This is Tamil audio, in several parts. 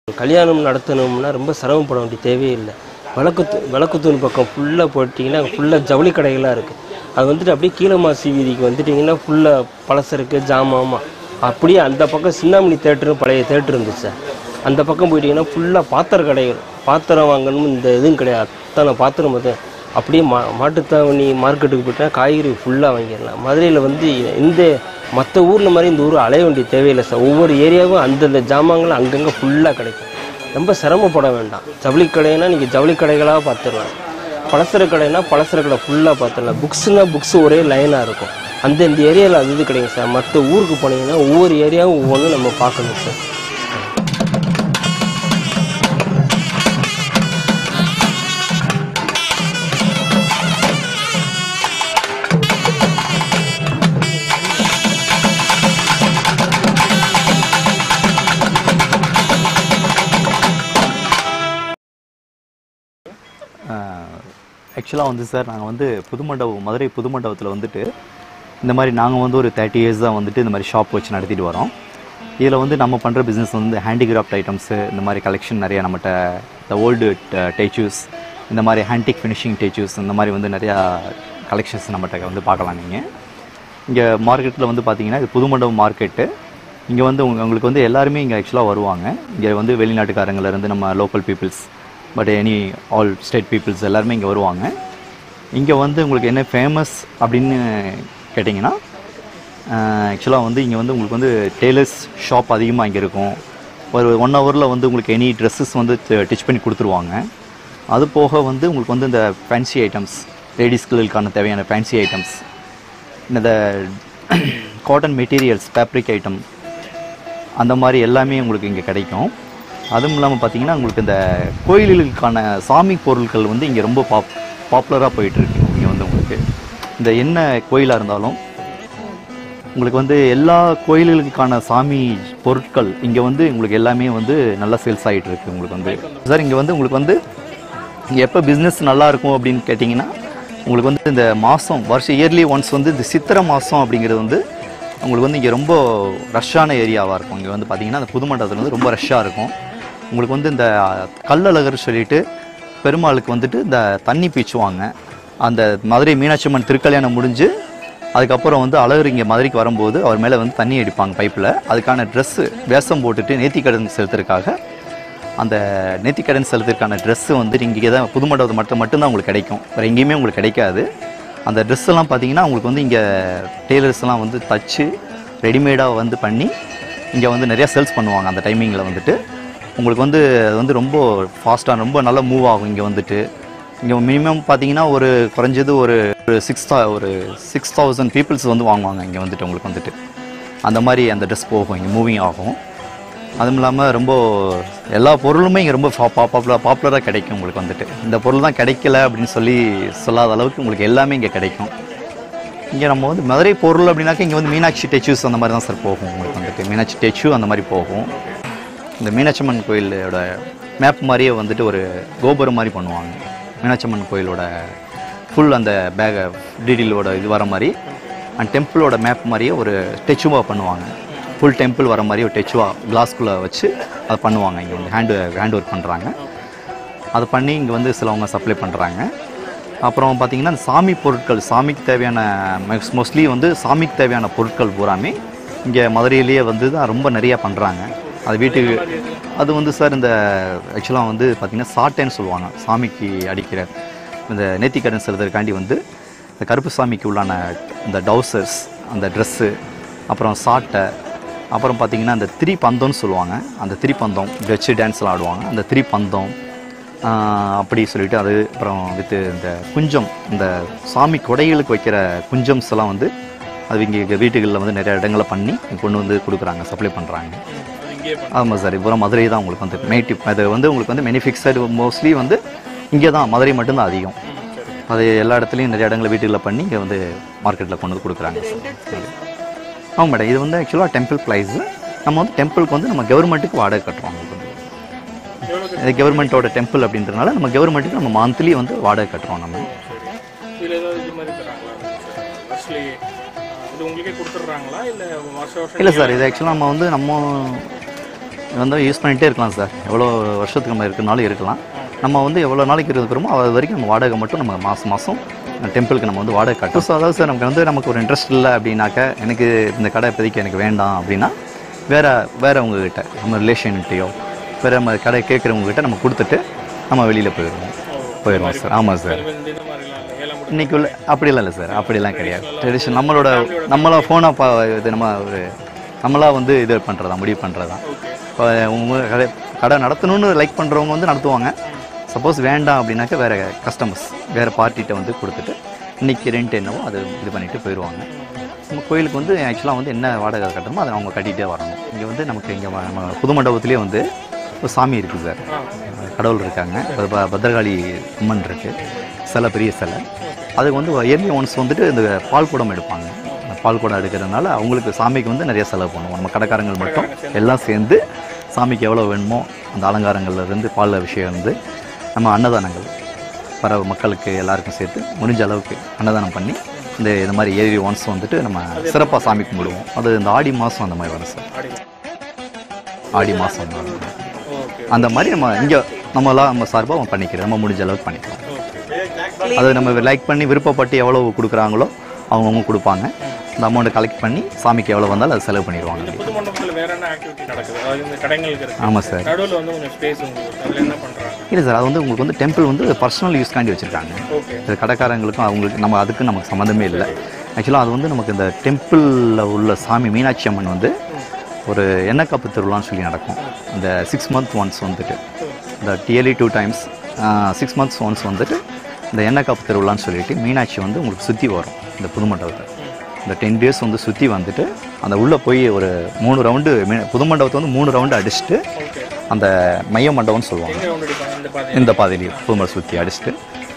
கல்யாணம் நடத்தணும்னா ரொம்ப சிரமப்பட வேண்டிய தேவையே இல்லை விளக்குத்து விளக்குத்தூண் பக்கம் ஃபுல்லாக போட்டிங்கன்னா ஃபுல்லாக ஜவுளி கடைகளாக இருக்குது அது வந்துட்டு அப்படியே கீழமாசி வீதிக்கு வந்துட்டிங்கன்னா ஃபுல்லாக பலசருக்கு ஜாமாமா அப்படியே அந்த பக்கம் சின்னாமணி தேட்டரு பழைய தேட்டர் இருந்துச்சு சார் அந்த பக்கம் போயிட்டீங்கன்னா ஃபுல்லாக பாத்திர கடைகள் பாத்திரம் வாங்கணும் இந்த இதுவும் கிடையாது அத்தனை பாத்திரம் வந்து அப்படியே மா மாட்டுத்தாவணி மார்க்கெட்டுக்கு போயிட்டா காய்கறி ஃபுல்லாக வாங்கிடலாம் மதுரையில் வந்து இந்த மற்ற ஊரில் மாதிரி இந்த ஊர் அலைய வேண்டிய தேவையில்லை சார் ஒவ்வொரு ஏரியாவும் அந்தந்த ஜாமான்கள் அங்கங்கே ஃபுல்லாக கிடைக்கும் ரொம்ப சிரமப்பட வேண்டாம் ஜவுளி கடைனா நீங்கள் ஜவுளி கடைகளாக பார்த்துடலாம் பலசர கடைனா பலசர கடை ஃபுல்லாக பார்த்துடலாம் புக்ஸுனா புக்ஸ் ஒரே லைனாக இருக்கும் அந்தந்த ஏரியாவில் அது இது கிடைக்கும் சார் மற்ற ஊருக்கு போனீங்கன்னா ஒவ்வொரு ஏரியாவும் ஒவ்வொன்றும் நம்ம பார்க்கணும் சார் ஆக்சுவலாக வந்து சார் நாங்கள் வந்து புது மண்டபம் மதுரை புது மண்டபத்தில் வந்துட்டு இந்த மாதிரி நாங்கள் வந்து ஒரு தேர்ட்டி இயர்ஸ் தான் வந்துட்டு இந்த மாதிரி ஷாப் வச்சு நடத்திட்டு வரோம் இதில் வந்து நம்ம பண்ணுற பிஸ்னஸ் வந்து ஹேண்டிகிராஃப்ட் ஐட்டம்ஸு இந்த மாதிரி கலெக்ஷன் நிறையா நம்மகிட்ட இந்த ஓல்டு டேச்சூஸ் இந்த மாதிரி ஹேண்டிக் ஃபினிஷிங் டேச்சூஸ் இந்த மாதிரி வந்து நிறையா கலெக்ஷன்ஸ் நம்மகிட்ட வந்து பார்க்கலாம் நீங்கள் இங்கே மார்க்கெட்டில் வந்து பார்த்தீங்கன்னா இது புது மண்டபம் மார்க்கெட்டு இங்கே வந்து உங்க- உங்களுக்கு வந்து எல்லாருமே இங்கே ஆக்சுவலாக வருவாங்க இங்கே வந்து வெளிநாட்டுக்காரங்கலேருந்து நம்ம local peoples but any all state peoples எல்லாருமே இங்கே வருவாங்க இங்கே வந்து உங்களுக்கு என்ன ஃபேமஸ் அப்படின்னு கேட்டிங்கன்னா ஆக்சுவலாக வந்து இங்கே வந்து உங்களுக்கு வந்து டெய்லர்ஸ் ஷாப் அதிகமாக இங்கே இருக்கும் ஒரு ஒன் ஹவரில் வந்து உங்களுக்கு எனி ட்ரெஸ்ஸஸ் வந்து டிச் பண்ணி கொடுத்துருவாங்க அது போக வந்து உங்களுக்கு வந்து இந்த ஃபேன்சி ஐட்டம்ஸ் லேடிஸ்களுக்கான தேவையான ஃபேன்சி ஐட்டம்ஸ் இந்த காட்டன் மெட்டீரியல்ஸ் ஃபேப்ரிக் ஐட்டம் அந்த மாதிரி எல்லாமே உங்களுக்கு இங்கே கிடைக்கும் அதுவும் இல்லாமல் பார்த்தீங்கன்னா உங்களுக்கு இந்த கோயில்களுக்கான சாமி பொருட்கள் வந்து இங்கே ரொம்ப பாப் பாப்புலராக போயிட்டுருக்கு இங்கே வந்து உங்களுக்கு இந்த என்ன கோயிலாக இருந்தாலும் உங்களுக்கு வந்து எல்லா கோயில்களுக்கான சாமி பொருட்கள் இங்கே வந்து உங்களுக்கு எல்லாமே வந்து நல்லா சேல்ஸ் ஆகிட்டு இருக்கு உங்களுக்கு வந்து சார் இங்கே வந்து உங்களுக்கு வந்து இங்கே எப்போ பிஸ்னஸ் நல்லா இருக்கும் அப்படின்னு கேட்டிங்கன்னா உங்களுக்கு வந்து இந்த மாதம் வருஷம் இயர்லி ஒன்ஸ் வந்து இந்த சித்திரை மாதம் அப்படிங்கிறது வந்து உங்களுக்கு வந்து இங்கே ரொம்ப ரஷ்ஷான ஏரியாவாக இருக்கும் இங்கே வந்து பார்த்தீங்கன்னா அந்த புது மண்டபத்தில் வந்து ரொம்ப ரஷ்ஷாக இருக்கும் உங்களுக்கு வந்து இந்த கல்லழகர் சொல்லிட்டு பெருமாளுக்கு வந்துட்டு இந்த தண்ணி பீச்சுவாங்க அந்த மதுரை மீனாட்சி அம்மன் திருக்கல்யாணம் முடிஞ்சு அதுக்கப்புறம் வந்து அழகர் இங்கே மதுரைக்கு வரும்போது அவர் மேலே வந்து தண்ணி அடிப்பாங்க பைப்பில் அதுக்கான ட்ரெஸ்ஸு வேஷம் போட்டுட்டு நேர்த்திக்கடன் செலுத்துறதுக்காக அந்த நேர்த்திக்கடன் செலுத்துறதுக்கான ட்ரெஸ்ஸு வந்து இங்கே தான் புது மண்டபத்தில் மட்டும் மட்டும்தான் உங்களுக்கு கிடைக்கும் வேறு எங்கேயுமே உங்களுக்கு கிடைக்காது அந்த ட்ரெஸ் எல்லாம் பார்த்தீங்கன்னா உங்களுக்கு வந்து இங்கே டெய்லர்ஸ்லாம் வந்து தச்சு ரெடிமேடாக வந்து பண்ணி இங்கே வந்து நிறையா சேல்ஸ் பண்ணுவாங்க அந்த டைமிங்கில் வந்துட்டு உங்களுக்கு வந்து அது வந்து ரொம்ப ஃபாஸ்ட்டாக ரொம்ப நல்லா மூவ் ஆகும் இங்கே வந்துட்டு இங்கே மினிமம் பார்த்தீங்கன்னா ஒரு குறைஞ்சது ஒரு ஒரு சிக்ஸ் ஒரு சிக்ஸ் தௌசண்ட் பீப்புள்ஸ் வந்து வாங்குவாங்க இங்கே வந்துட்டு உங்களுக்கு வந்துட்டு அந்த மாதிரி அந்த ட்ரெஸ் போகும் இங்கே மூவிங் ஆகும் அதுவும் இல்லாமல் ரொம்ப எல்லா பொருளுமே இங்கே ரொம்ப பாப்புலர் பாப்புலராக கிடைக்கும் உங்களுக்கு வந்துட்டு இந்த பொருள் தான் கிடைக்கல அப்படின்னு சொல்லி சொல்லாத அளவுக்கு உங்களுக்கு எல்லாமே இங்கே கிடைக்கும் இங்கே நம்ம வந்து மதுரை பொருள் அப்படின்னாக்கா இங்கே வந்து மீனாட்சி டெச்சூஸ் அந்த மாதிரி தான் சார் போகும் உங்களுக்கு வந்துட்டு மீனாட்சி டெச்சு அந்த மாதிரி போகும் இந்த மீனாட்சி அம்மன் கோயிலோட மேப் மாதிரியே வந்துட்டு ஒரு கோபுரம் மாதிரி பண்ணுவாங்க மீனாட்சி அம்மன் கோயிலோட ஃபுல் அந்த பேக டீட்டெயிலோட இது வர மாதிரி அண்ட் டெம்பிளோட மேப் மாதிரியே ஒரு டெச்சுவாக பண்ணுவாங்க ஃபுல் டெம்பிள் வர மாதிரி ஒரு டெச்சுவா கிளாஸ்குள்ளே வச்சு அதை பண்ணுவாங்க இங்கே வந்து ஹேண்டு ஹேண்ட் ஒர்க் பண்ணுறாங்க அதை பண்ணி இங்கே வந்து சிலவங்க சப்ளை பண்ணுறாங்க அப்புறம் பார்த்தீங்கன்னா இந்த சாமி பொருட்கள் சாமிக்கு தேவையான மோஸ்ட்லி வந்து சாமிக்கு தேவையான பொருட்கள் பூராமே இங்கே மதுரையிலேயே வந்து தான் ரொம்ப நிறையா பண்ணுறாங்க அது வீட்டுக்கு அது வந்து சார் இந்த ஆக்சுவலாக வந்து பார்த்திங்கன்னா சாட்டைன்னு சொல்லுவாங்க சாமிக்கு அடிக்கிற இந்த நேத்திக்கடன் செலுத்துறதுக்காண்டி வந்து இந்த கருப்பு சாமிக்கு உள்ளான இந்த டவுசர்ஸ் அந்த ட்ரெஸ்ஸு அப்புறம் சாட்டை அப்புறம் பார்த்தீங்கன்னா அந்த திரி பந்தம்னு சொல்லுவாங்க அந்த திரி பந்தம் இப்படி வச்சு டான்ஸ்லாம் ஆடுவாங்க அந்த திரி பந்தம் ஆஹ் அப்படி சொல்லிட்டு அது அப்புறம் வித்து இந்த குஞ்சம் இந்த சாமி கொடைகளுக்கு வைக்கிற குஞ்சம்ஸ் எல்லாம் வந்து அது இங்கே வீட்டுகளில் வந்து நிறைய இடங்களை பண்ணி கொண்டு வந்து கொடுக்குறாங்க சப்ளை பண்ணுறாங்க ஆமாம் சார் இப்போ மதுரை தான் உங்களுக்கு வந்து நேட்டிவ் அது வந்து உங்களுக்கு வந்து மேனுஃபேக்சர் மோஸ்ட்லி வந்து இங்கே தான் மதுரை மட்டும்தான் அதிகம் அது எல்லா இடத்துலையும் நிறைய இடங்களை வீட்டுகளில் பண்ணி இங்கே வந்து மார்க்கெட்டில் கொண்டு வந்து கொடுக்குறாங்க சார் ஆமாம் மேடம் இது வந்து ஆக்சுவலாக டெம்பிள் ப்ளைஸு நம்ம வந்து டெம்பிளுக்கு வந்து நம்ம கவர்மெண்ட்டுக்கு வாடகை கட்டுறோம் உங்களுக்கு வந்து இது கவர்மெண்ட்டோட டெம்பிள் அப்படின்றனால நம்ம கவர்மெண்ட்டுக்கு நம்ம மந்த்லி வந்து வாடகை கட்டுறோம் நம்ம இதில் ஏதாவது இது மாதிரி தராங்களா ஃபர்ஸ்ட்லி இது உங்களுக்கே கொடுத்துட்றாங்களா இல்லை வருஷம் வருஷம் இல்லை சார் இது ஆக்சுவலாக நம்ம வந்து நம்ம வந்து யூஸ் பண்ணிகிட்டே இருக்கலாம் சார் எவ்வளோ வருஷத்துக்கு நம்ம இருக்கனாலும் இருக்கலாம் நம்ம வந்து எவ்வளோ நாளைக்கு இருக்கிறோமோ அது வரைக்கும் நம்ம வாடகை மட்டும் நம்ம மாதம் மாதம் டெம்பிளுக்கு நம்ம வந்து வாடகை கட்டணும் ஸோ அதாவது சார் நமக்கு வந்து நமக்கு ஒரு இன்ட்ரெஸ்ட் இல்லை அப்படின்னாக்க எனக்கு இந்த கடை இப்போதைக்கு எனக்கு வேண்டாம் அப்படின்னா வேற வேற உங்ககிட்ட நம்ம ரிலேஷன்கிட்டயோ வேற நம்ம கடை கேட்குறவங்க கிட்ட நம்ம கொடுத்துட்டு நம்ம வெளியில் போயிடுவோம் போயிடுவோம் சார் ஆமாம் சார் இந்த இந்த மாதிரிலாம் இல்லை ஏழை மட்டும் இன்னைக்கு உள்ள அப்படிலாம் இல்லை சார் அப்படிலாம் கிடையாது ட்ரெடிஷன் நம்மளோட நம்மளா ஃபோனாக பா இது நம்ம ஒரு நம்மளா வந்து இது பண்ணுறதா முடிவு பண்ணுறதா இப்போ உங்க கடை கடை நடத்தணும்னு லைக் பண்ணுறவங்க வந்து நடத்துவாங்க சப்போஸ் வேண்டாம் அப்படின்னாக்க வேறு கஸ்டமர்ஸ் வேறு பார்ட்டிகிட்ட வந்து கொடுத்துட்டு இன்னைக்கு ரெண்ட் என்னவோ அது இது பண்ணிட்டு போயிடுவாங்க நம்ம கோயிலுக்கு வந்து ஆக்சுவலாக வந்து என்ன வாடகை கட்டணுமோ அதை அவங்க கட்டிகிட்டே வரணும் இங்கே வந்து நமக்கு இங்கே நம்ம புது மண்டபத்துலேயே வந்து ஒரு சாமி இருக்குது சார் கடவுள் இருக்காங்க ப- ப- பத்ரகாளி அம்மன் இருக்குது சிலை பெரிய சிலை அதுக்கு வந்து இயர்லி ஒன்ஸ் வந்துட்டு இந்த பால் குடம் எடுப்பாங்க அந்த பால் குடம் எடுக்கிறதுனால அவங்களுக்கு சாமிக்கு வந்து நிறைய செலவு பண்ணுவோம் நம்ம கடைக்காரங்கள் மட்டும் எல்லாம் சேர்ந்து சாமிக்கு எவ்வளோ வேணுமோ அந்த அலங்காரங்கள்ல இருந்து பால் விஷயம் இருந்து நம்ம அன்னதானங்கள் வர மக்களுக்கு எல்லாருக்கும் சேர்த்து முடிஞ்ச அளவுக்கு அன்னதானம் பண்ணி இந்த இது மாதிரி ஏரி ஒன்ஸ் வந்துட்டு நம்ம சிறப்பாக சாமி கும்பிடுவோம் அது இந்த ஆடி மாதம் அந்த மாதிரி வரும் சார் ஆடி மாதம் ஓகே அந்த மாதிரி நம்ம இங்கே நம்மளாம் நம்ம சார்பாக பண்ணிக்கிறோம் நம்ம முடிஞ்ச அளவுக்கு பண்ணிக்கிறோம் அது நம்ம லைக் பண்ணி விருப்பப்பட்டு எவ்வளோ கொடுக்குறாங்களோ அவங்கவுங்க கொடுப்பாங்க அந்த அமௌண்ட்டை கலெக்ட் பண்ணி சாமிக்கு எவ்வளோ வந்தாலும் அதை செலவு பண்ணிடுவாங்க புது மண்டபத்தில் வேற என்ன ஆக்டிவிட்டி நடக்குது அதாவது இந்த கடைங்களுக்கு இருக்கு ஆமாம் சார் நடுவில் வந்து கொஞ்சம் ஸ்பேஸ் உங்களுக்கு அதில் என்ன பண்ணுறாங்க இல்லை சார் அது வந்து உங்களுக்கு வந்து டெம்பிள் வந்து பர்சனல் யூஸ்க்காண்டி வச்சுருக்காங்க ஓகே இது கடைக்காரங்களுக்கும் அவங்களுக்கு நம்ம அதுக்கு நமக்கு சம்மந்தமே இல்லை ஆக்சுவலாக அது வந்து நமக்கு இந்த டெம்பிளில் உள்ள சாமி மீனாட்சி அம்மன் வந்து ஒரு எண்ணெய் காப்பு திருவிழான்னு சொல்லி நடக்கும் இந்த சிக்ஸ் மந்த் ஒன்ஸ் வந்துட்டு இந்த yearly two times six months once வந்துட்டு இந்த எண்ணெய் காப்பு திருவிழான்னு சொல்லிட்டு மீனாட்சி வந்து உங்களுக்கு சுற்றி வரும் இந்த புது மண்டபத்தை இந்த டென் டேஸ் வந்து சுற்றி வந்துட்டு அந்த உள்ளே போய் ஒரு மூணு ரவுண்டு புது மண்டபத்தை வந்து மூணு ரவுண்டு அடிச்சுட்டு ஓகே அந்த மைய மண்டபம்னு சொல்லுவாங்க எங்கே ஒன்று அடிப்பாங்க இந்த பாதி இந்த பாதையிலேயே பூமரை சுற்றி அடிச்சுட்டு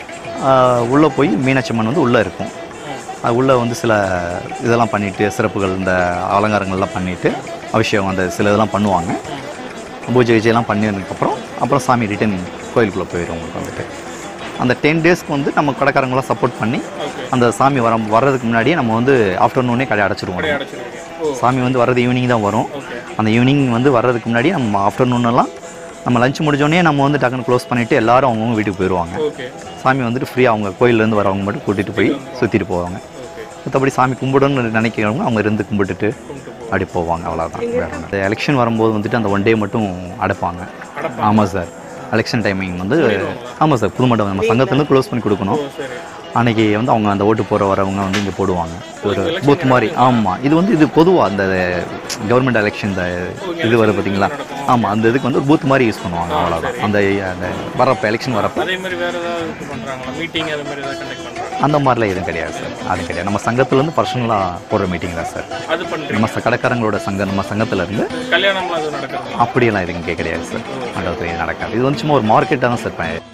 உள்ளே போய் மீனாட்சி அம்மன் வந்து உள்ளே இருக்கும் அது உள்ளே வந்து சில இதெல்லாம் பண்ணிட்டு சிறப்புகள் இந்த அலங்காரங்கள்லாம் பண்ணிட்டு அபிஷேகம் அந்த சில இதெல்லாம் பண்ணுவாங்க பூஜை விஜயெல்லாம் பண்ணினதுக்கப்புறம் அப்புறம் சாமி ரிட்டன் கோயிலுக்குள்ளே போயிடும் உங்களுக்கு வந்துட்டு அந்த டென் டேஸ்க்கு வந்து நம்ம கடைக்காரங்களாம் சப்போர்ட் பண்ணி ஓகே அந்த சாமி வர வர்றதுக்கு முன்னாடியே நம்ம வந்து ஆஃப்டர்நூனே கடை அடைச்சிருவோம் நம்ம. அடைச்சிருக்கீங்க ஓ சாமி வந்து வர்றது ஈவினிங் தான் வரும் ஓகே அந்த ஈவினிங் வந்து வர்றதுக்கு முன்னாடி நம்ம ஆஃப்டர்நூன்லாம் நம்ம லஞ்ச் முடிஞ்சோடனே நம்ம வந்து டக்குன்னு க்ளோஸ் பண்ணிவிட்டு எல்லாரும் அவங்கவுங்க வீட்டுக்கு போயிடுவாங்க ஓகே சாமி வந்துட்டு ஃப்ரீயாக அவங்க கோயிலேருந்து வரவங்க மட்டும் கூட்டிகிட்டு போய் சுற்றிட்டு போவாங்க ஓகே மற்றபடி சாமி கும்பிடணும்னு நினைக்கிறவங்க அவங்க இருந்து கும்பிட்டுட்டு கும்பிட்டு போ அப்படி போவாங்க அவ்வளோதான் வேற ஒண்ணும் இல்ல. எலெக்ஷன் வரும்போது வந்துட்டு அந்த ஒன் டே மட்டும் அடைப்பாங்க ஆமாம் சார் எலெக்ஷன் டைமிங் வந்து ஆமாம் சார் புது மண்டபம் நம்ம சங்கத்துலேருந்து க்ளோஸ் பண்ணி கொடுக்கணும் ஓ சரி அன்னைக்கு வந்து அவங்க அந்த ஓட்டு போகிற வரவங்க வந்து இங்கே போடுவாங்க ஒரு பூத் மாதிரி ஆமாம் இது வந்து இது பொதுவாக அந்த கவர்மெண்ட் எலெக்ஷன் இந்த இது வருது பார்த்தீங்களா ஆமாம் அந்த இதுக்கு வந்து ஒரு பூத் மாதிரி யூஸ் பண்ணுவாங்க அவ்வளோதான் அந்த அந்த வரப்போ எலெக்ஷன் வரப்போ அதே மாதிரி வேற ஏதாவது இது பண்ணுறாங்களா மீட்டிங் அது மாதிரி ஏதாவது கண்டக்ட் பண்ணுறாங்க அந்த மாதிரிலாம் எதுவும் கிடையாது சார் அது கிடையாது நம்ம சங்கத்துலேருந்து பர்சனலாக போடுற மீட்டிங் தான் சார் அது பண்ணுறீங்க நம்ம ச- கடைக்காரங்களோட சங்கம் நம்ம சங்கத்துலேருந்து கல்யாணம்லாம் அது நடக்குது அப்படியெல்லாம் எதுவும் இங்கே கிடையாது சார் மண்டபத்தில் இது நடக்காது இது வந்து சும்மா ஒரு மார்க்கெட்டாக தான் சார் ப-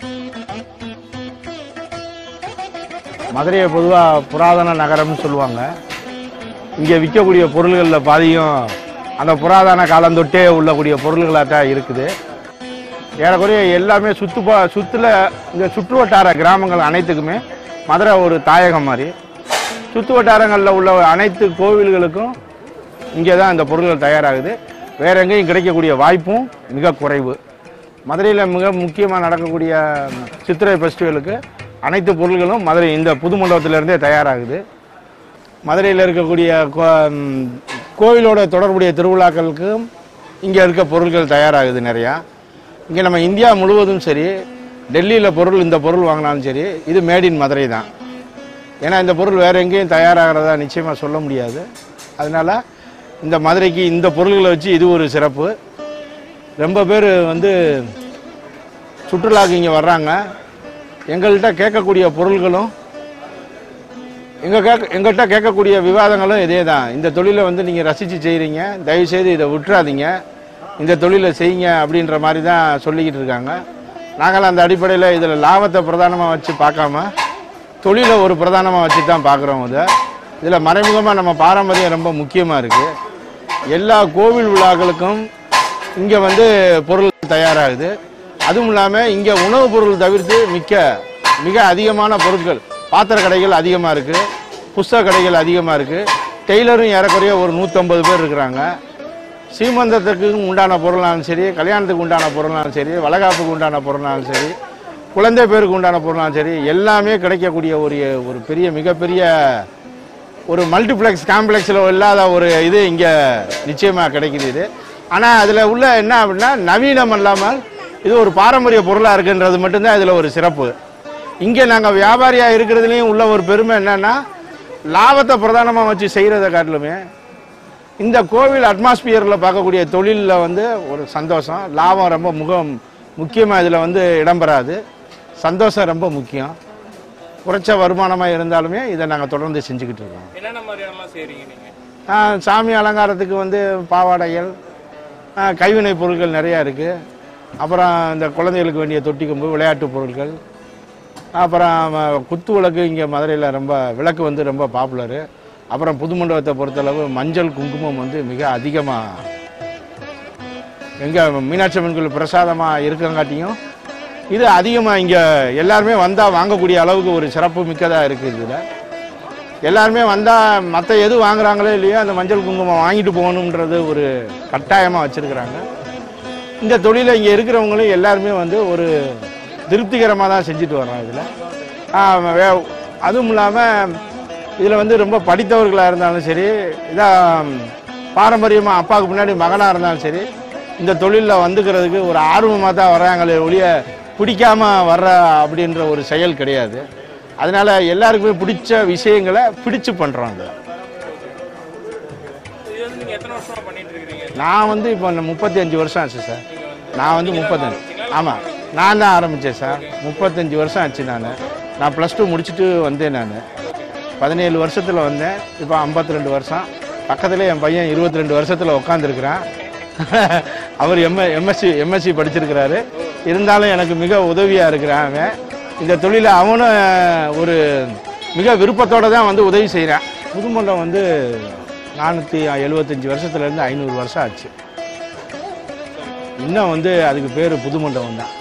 மதுரையை பொதுவாக புராதன நகரம்னு சொல்லுவாங்க இங்கே விற்கக்கூடிய பொருள்களில் பாதியும் அந்த புராதன காலந்தொட்டே உள்ளக்கூடிய பொருள்களாக தான் இருக்குது ஏறக்குறைய எல்லாமே சுற்றுப்பா சுற்றுல இந்த சுற்று வட்டார கிராமங்கள் அனைத்துக்குமே மதுரை ஒரு தாயகம் மாதிரி சுற்று வட்டாரங்களில் உள்ள அனைத்து கோவில்களுக்கும் இங்கே தான் இந்த பொருள்கள் தயாராகுது வேற எங்கேயும் கிடைக்கக்கூடிய வாய்ப்பும் மிக குறைவு மதுரையில் மிக முக்கியமாக நடக்கக்கூடிய சித்திரை ஃபெஸ்டிவலுக்கு அனைத்து பொருள்களும் மதுரை இந்த புது மண்டபத்திலிருந்தே தயாராகுது மதுரையில் இருக்கக்கூடிய கோ- ம், கோவிலோட தொடர்புடைய திருவிழாக்களுக்கும் இங்கே இருக்க பொருட்கள் தயாராகுது நிறையா இங்கே நம்ம இந்தியா முழுவதும் சரி டெல்லியில் பொருள் இந்த பொருள் வாங்கினாலும் சரி இது மேட் இன் மதுரை தான் ஏன்னா இந்த பொருள் வேறு எங்கேயும் தயாராகிறதா நிச்சயமாக சொல்ல முடியாது அதனால இந்த மதுரைக்கு இந்த பொருள்களை வச்சு இது ஒரு சிறப்பு ரொம்ப பேர் வந்து சுற்றுலாக்கு இங்கே வர்றாங்க எங்கள்கிட்ட கேட்கக்கூடிய பொருள்களும் எங்கள் கேட்க எங்கள்கிட்ட கேட்கக்கூடிய விவாதங்களும் இதே தான் இந்த தொழிலை வந்து நீங்கள் ரசித்து செய்கிறீங்க தயவுசெய்து இதை விட்டுறாதீங்க இந்த தொழிலை செய்யுங்க அப்படின்ற மாதிரி தான் சொல்லிக்கிட்டு இருக்காங்க நாங்கள் அந்த அடிப்படையில் இதில் லாபத்தை பிரதானமாக வச்சு பார்க்காம தொழிலை ஒரு பிரதானமாக வச்சு தான் பார்க்குறோம் இதை இதில் மறைமுகமாக நம்ம பாரம்பரியம் ரொம்ப முக்கியமாக இருக்குது எல்லா கோவில் விழாக்களுக்கும் இங்கே வந்து பொருள் தயாராகுது அதுவும் இல்லாமல் இங்கே உணவுப் பொருள் தவிர்த்து மிக்க மிக அதிகமான பொருட்கள் பாத்திர கடைகள் அதிகமாக இருக்குது புஸ்தக கடைகள் அதிகமாக இருக்குது டெய்லரும் ஏறக்குறைய ஒரு நூற்றம்பது பேர் இருக்கிறாங்க சீமந்தத்துக்கு உண்டான பொருளாலும் சரி கல்யாணத்துக்கு உண்டான பொருளாலும் சரி வளகாப்புக்கு உண்டான பொருளாலும் சரி குழந்தை பேருக்கு உண்டான பொருளாலும் சரி எல்லாமே கிடைக்கக்கூடிய ஒரு ஒரு பெரிய மிகப்பெரிய ஒரு மல்டிப்ளெக்ஸ் காம்ப்ளெக்ஸில் இல்லாத ஒரு இது இங்கே நிச்சயமாக கிடைக்குது இது ஆனால் அதில் உள்ள என்ன அப்படின்னா நவீனம் இல்லாமல் இது ஒரு பாரம்பரிய பொருளாக இருக்குன்றது மட்டும்தான் இதில் ஒரு சிறப்பு இங்கே நாங்கள் வியாபாரியாக இருக்கிறதுலையும் உள்ள ஒரு பெருமை என்னன்னா லாபத்தை பிரதானமாக வச்சு செய்கிறத காட்டிலுமே இந்த கோவில் அட்மாஸ்பியரில் பார்க்கக்கூடிய தொழிலில் வந்து ஒரு சந்தோஷம் லாபம் ரொம்ப முகம் முக்கியமாக இதில் வந்து இடம்பெறாது சந்தோஷம் ரொம்ப முக்கியம் குறைச்ச வருமானமாக இருந்தாலுமே இதை நாங்கள் தொடர்ந்து செஞ்சுக்கிட்டு இருக்கோம் என்னென்ன மாதிரியானலாம் செய்றீங்க நீங்க ஆ, சாமி அலங்காரத்துக்கு வந்து பாவாடைகள் ஆ, கைவினை பொருட்கள் நிறையா இருக்குது அப்புறம் இந்த குழந்தைகளுக்கு வேண்டிய தொட்டி கொம்பு விளையாட்டு பொருட்கள் அப்புறம் ஆ, குத்து விளக்கு இங்கே மதுரையில் ரொம்ப விளக்கு வந்து ரொம்ப பாப்புலரு அப்புறம் புது மண்டபத்தை பொறுத்தளவு மஞ்சள் குங்குமம் வந்து மிக அதிகமாக எங்கே மீனாட்சி அம்மன் கோயில் பிரசாதமாக இருக்கங்காட்டியும் இது அதிகமாக இங்கே எல்லாருமே வந்தால் வாங்கக்கூடிய அளவுக்கு ஒரு சிறப்பு மிக்கதாக இருக்குது இதில் எல்லாருமே வந்தால் மற்ற எது வாங்குறாங்களோ இல்லையோ அந்த மஞ்சள் குங்குமம் வாங்கிட்டு போகணுன்றது ஒரு கட்டாயமாக வச்சுருக்குறாங்க இந்த தொழிலை இங்கே இருக்கிறவங்களும் எல்லாருமே வந்து ஒரு திருப்திகரமாக தான் செஞ்சுட்டு வரோம் இதில் அதுவும் இல்லாமல் இதில் வந்து ரொம்ப படித்தவர்களாக இருந்தாலும் சரி இதாக பாரம்பரியமாக அப்பாவுக்கு முன்னாடி மகனாக இருந்தாலும் சரி இந்த தொழிலில் வந்துக்கிறதுக்கு ஒரு ஆர்வமாக தான் வர்றாங்களே ஒழிய பிடிக்காம வர்ற அப்படின்ற ஒரு செயல் கிடையாது அதனால எல்லாருக்குமே பிடிச்ச விஷயங்களை பிடிச்சு பண்ணுறோம் இதை இது வந்து நீங்க எத்தனை வருஷமா பண்ணிட்டு இருக்கீங்க நான் வந்து இப்போ முப்பத்தி அஞ்சு வருஷம் ஆச்சு சார் நான் வந்து முப்பத்தஞ்சு ஆமாம் நான் தான் ஆரம்பித்தேன் சார் முப்பத்தஞ்சு வருஷம் ஆச்சு நான் நான் ப்ளஸ் டூ முடிச்சுட்டு வந்தேன் நான் பதினேழு வருஷத்தில் வந்தேன் இப்போ 52 ரெண்டு வருஷம் பக்கத்தில் என் பையன் இருபத்தி ரெண்டு வருஷத்தில் உட்காந்துருக்கிறான் அவர் எம்எ எம்எஸ்சி எம்எஸ்சி படிச்சிருக்கிறாரு இருந்தாலும் எனக்கு மிக உதவியாக இருக்கிறான் அவன் இந்த தொழிலை அவனும் ஒரு மிக விருப்பத்தோட தான் வந்து உதவி செய்கிறான் புதுமண்டலம் வந்து நானூற்றி எழுபத்தஞ்சி வருஷத்துலேருந்து ஐநூறு வருஷம் ஆச்சு இன்னும் வந்து அதுக்கு பேர் புது மண்டபம் தான்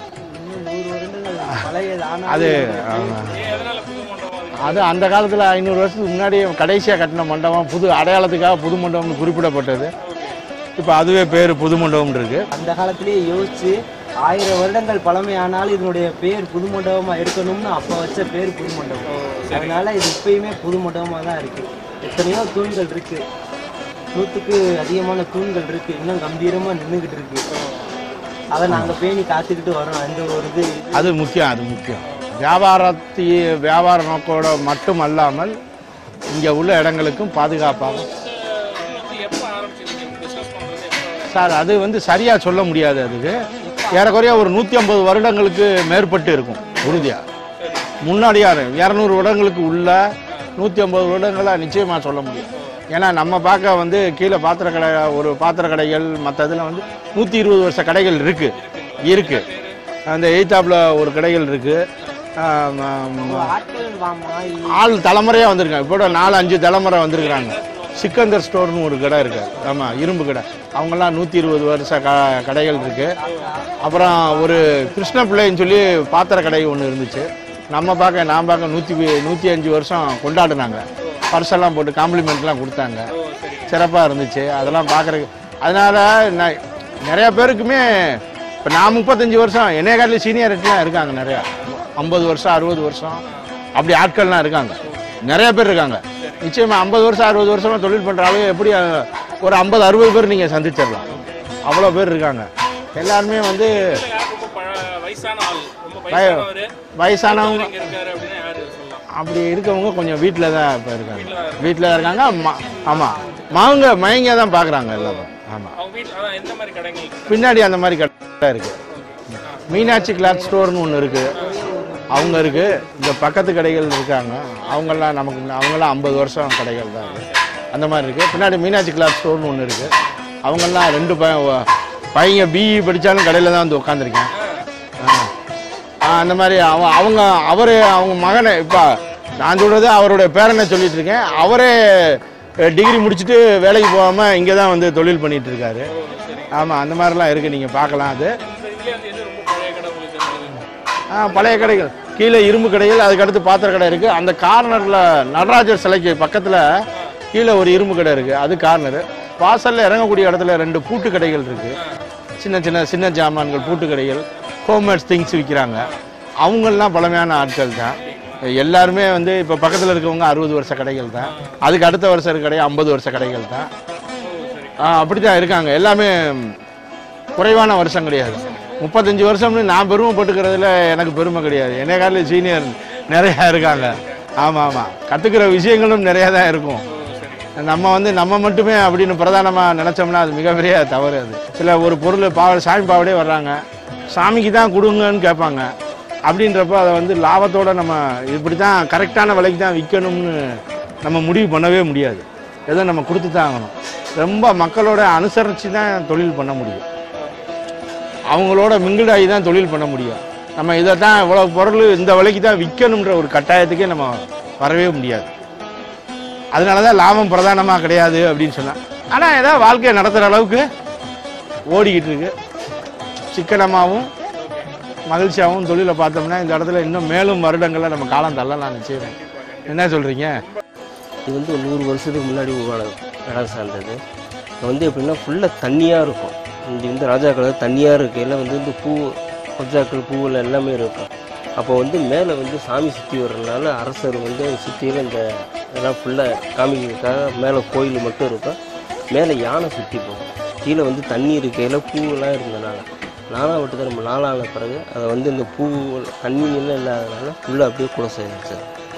அது ஆமா. ஏன் எதனால புது மண்டபம் அது? அது அந்த காலத்தில் ஐநூறு வருஷத்துக்கு முன்னாடி கடைசியாக கட்டின மண்டபம் புது அடையாளத்துக்காக புது மண்டபம்னு குறிப்பிடப்பட்டது இப்போ அதுவே பேர் புது மண்டபம் இருக்கு அந்த காலத்திலேயே யோசிச்சு ஆயிரம் வருடங்கள் பழமை ஆனாலும் இதனுடைய பேர் புது மண்டபமா இருக்கணும்னு அப்ப வச்ச பேர் புது மண்டபம் அதனால இது இப்பயுமே புது மண்டபமா தான் இருக்கு எத்தனையோ தூண்கள் இருக்கு நூற்றுக்கு அதிகமான தூண்கள் இருக்கு இன்னும் கம்பீரமா நின்றுகிட்டு இருக்கு அதை நாங்க பேணி காத்துக்கிட்டு வரோம் அந்த ஒரு இது அது முக்கியம் அது முக்கியம் வியாபாரத்தி வியாபார நோக்கோட மட்டும் அல்லாமல் இங்கே உள்ள இடங்களுக்கும் பாதுகாப்பாக இது வந்து எப்போ ஆரம்பிச்சீங்க பிசினஸ் பண்றது எப்போ சார் அது வந்து சரியாக சொல்ல முடியாது அதுக்கு ஏறக்குறைய ஒரு நூற்றி ஐம்பது வருடங்களுக்கு மேற்பட்டு இருக்கும் உறுதியாக முன்னாடியாக இரநூறு வருடங்களுக்கு உள்ள நூற்றி ஐம்பது வருடங்களாக நிச்சயமாக சொல்ல முடியும் ஏன்னா நம்ம பார்க்க வந்து கீழே பாத்திர கடை ஒரு பாத்திர கடைகள் மற்ற இதில் வந்து நூற்றி இருபது வருஷ கடைகள் இருக்கு இருக்கு அந்த எய்தாப்பில் ஒரு கடைகள் இருக்கு ஆம், ஆம், ஆட்கள் வாமா ஆள் தலைமுறையாக வந்திருக்காங்க இப்போ நாலு அஞ்சு தலைமுறை வந்திருக்கிறாங்க சிக்கந்தர் ஸ்டோர்னு ஒரு கடை இருக்கு ஆமாம் இரும்பு கடை அவங்கெல்லாம் நூற்றி இருபது வருஷ க கடைகள் இருக்கு அப்புறம் ஒரு கிருஷ்ண பிள்ளைன்னு சொல்லி பாத்திர கடை ஒன்று இருந்துச்சு நம்ம பார்க்க நான் பார்க்க நூற்றி நூற்றி அஞ்சு வருஷம் கொண்டாடினாங்க பர்செல்லாம் போட்டு காம்ப்ளிமெண்ட்லாம் கொடுத்தாங்க சிறப்பாக இருந்துச்சு அதெல்லாம் பார்க்குறதுக்கு அதனால நான் நிறைய பேருக்குமே இப்போ நான் முப்பத்தஞ்சு வருஷம் என்னைய காட்டிலும் சீனியர்லாம் இருக்காங்க நிறையா ஐம்பது வருஷம் அறுபது வருஷம் அப்படி ஆட்கள்லாம் இருக்காங்க நிறைய பேர் இருக்காங்க நிச்சயமா ஐம்பது வருஷம் அறுபது வருஷமா தொழில் பண்றாலும் எப்படி அஹ், ஒரு ஐம்பது அறுபது பேர் நீங்க சந்திச்சிடலாம் அவ்வளோ பேர் இருக்காங்க எல்லாருமே வந்து யார் ரொம்ப பழ- வயசான ஆள் ரொம்ப வய- வயசானவர் வயசானவங்க இங்க இருக்காரு அப்படின்னா யாரு சொல்லலாம் அப்படி இருக்கவங்க கொஞ்சம் வீட்டில் தான் இப்போ இருக்காங்க வீட்டில் தான் இருக்காங்க ம- ஆமா மவங்க மயங்க தான் பார்க்குறாங்க எல்லாரும் ஆமாம் அவங்க வீட்டில் அதான் எந்த மாதிரி கடைகள் இருக்கு? பின்னாடி அந்த மாதிரி கடை இருக்கு மீனாட்சி கிளாத் ஸ்டோர்னு ஒன்று இருக்கு அவங்க இருக்கு இந்த பக்கத்து கடைகள் இருக்காங்க அவங்கெல்லாம் நமக்கு முன்ன- அவங்கெல்லாம் ஐம்பது வருஷம் கடைகள் தான் இருக்கு அந்த மாதிரி இருக்கு பின்னாடி மீனாட்சி கிளாத் ஸ்டோர்னு ஒன்று இருக்கு அவங்கெல்லாம் ரெண்டு பையன் வ- பையங்க பிஇ படித்தாலும் கடையில் தான் வந்து உட்காந்துருக்கேன் அந்த மாதிரி அவ அவங்க அவரே அவங்க மகனை இப்போ நான் சொல்றது அவருடைய பேரனை சொல்லிட்டு இருக்கேன் அவரே டிகிரி முடிச்சுட்டு வேலைக்கு போகாமல் இங்கே தான் வந்து தொழில் பண்ணிட்டு இருக்காரு ஆமாம் அந்த மாதிரிலாம் இருக்குது நீங்கள் பார்க்கலாம் அது இந்த இதுல வந்து எது ரொம்ப பழைய கடை உங்களுக்கு தெரிஞ்சது? ஆ, பழைய கடைகள் கீழே இரும்பு கடைகள் அதுக்கடுத்து பாத்திர கடை இருக்குது அந்த கார்னரில் நடராஜர் சிலைக்கு பக்கத்தில் கீழே ஒரு இரும்பு கடை இருக்குது அது கார்னரு வாசல்ல இறங்கக்கூடிய இடத்துல ரெண்டு பூட்டு கடைகள் இருக்கு சின்ன சின்ன சின்ன ஜாமான்கள் பூட்டு கடைகள் ஹோம்மேட்ஸ் திங்ஸ் விற்கிறாங்க அவங்கெல்லாம் பழமையான ஆட்கள் தான் எல்லாருமே வந்து இப்போ பக்கத்தில் இருக்கவங்க அறுபது வருஷ கடைகள் தான் அதுக்கு அடுத்த வருஷம் இருக்க கடை ஐம்பது வருஷ கடைகள் தான் அப்படி தான் இருக்காங்க எல்லாமே குறைவான வருஷம் கிடையாது முப்பத்தஞ்சு வருஷம்னு நான் பெருமைப்பட்டுக்கிறதுல எனக்கு பெருமை கிடையாது என்னை காலில் சீனியர் நிறையா இருக்காங்க ஆமாம் ஆமாம் கற்றுக்கிற விஷயங்களும் நிறையா தான் இருக்கும் நம்ம வந்து நம்ம மட்டுமே அப்படின்னு பிரதானமாக நினச்சோம்னா அது மிகப்பெரிய தவறு அது சில ஒரு பொருள் பாவ சாமி பாவடே வர்றாங்க சாமிக்கு தான் கொடுங்கன்னு கேட்பாங்க அப்படின்றப்போ அதை வந்து லாபத்தோட நம்ம இப்படி தான் கரெக்டான விலைக்கு தான் விற்கணும்னு நம்ம முடிவு பண்ணவே முடியாது ஏதோ நம்ம கொடுத்து தான் ஆகணும் ரொம்ப மக்களோட அனுசரித்து தான் தொழில் பண்ண முடியும் அவங்களோட மிங்கிள் ஆகி தான் தொழில் பண்ண முடியும் நம்ம இதை தான் இவ்வளோ பொருள் இந்த விலைக்கு தான் விற்கணுன்ற ஒரு கட்டாயத்துக்கே நம்ம வரவே முடியாது அதனால தான் லாபம் பிரதானமாக கிடையாது அப்படின்னு சொன்னேன் ஆனால் ஏதாவது வாழ்க்கையை நடத்துகிற அளவுக்கு ஓடிக்கிட்டு இருக்கு சிக்கனமாகவும் மகிழ்ச்சியாகவும் தொழிலை பார்த்தோம்னா இந்த இடத்துல இன்னும் மேலும் வருடங்களில் நம்ம காலம் தள்ளலாம் நிச்சயம் என்ன சொல்கிறீங்க இது வந்து ஒரு நூறு வருஷத்துக்கு முன்னாடி உருவான இடம் சார்ந்தது இது வந்து எப்படின்னா ஃபுல்லாக தண்ணியாக இருக்கும் இங்கே வந்து ராஜாக்கள் தண்ணியாக இருக்கையில் வந்து இந்த பூ கொஜாக்கள் பூவில் எல்லாமே இருக்கும் அப்போ வந்து மேலே வந்து சாமி சுற்றி வர்றதுனால அரசர் வந்து சுற்றியில் இந்த இதெல்லாம் ஃபுல்லாக காமிக்கிறதுக்காக மேலே கோயில் மட்டும் இருக்கும் மேலே யானை சுற்றி போகும் கீழே வந்து தண்ணி இருக்கையில் பூவெல்லாம் இருந்தனால நாலாம் விட்டு நம்ம நாளான பிறகு அதை வந்து இந்த பூ தண்ணி எல்லாம் இல்லாதனால ஃபுல்லாக அப்படியே குலசை வச்சு